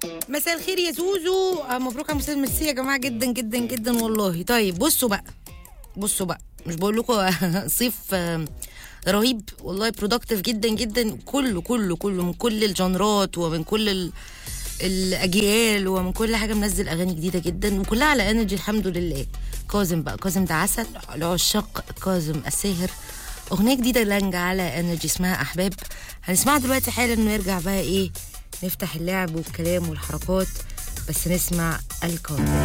مساء الخير يا زوزو آه، مبروك على مسلسل ميرسي يا جماعه جدا جدا جدا والله طيب بصوا بقى بصوا بقى مش بقول لكم صيف آه، رهيب والله برودكتيف جدا جدا كله كله كله من كل الجنرات ومن كل ال... الاجيال ومن كل حاجه منزل اغاني جديده جدا وكلها على انرجي الحمد لله كاظم بقى كاظم ده عسل العشاق كاظم الساهر اغنيه جديده لانجا على انرجي اسمها احباب هنسمعها دلوقتي حالا انه يرجع بقى ايه نفتح اللعب والكلام والحركات بس نسمع الكاظم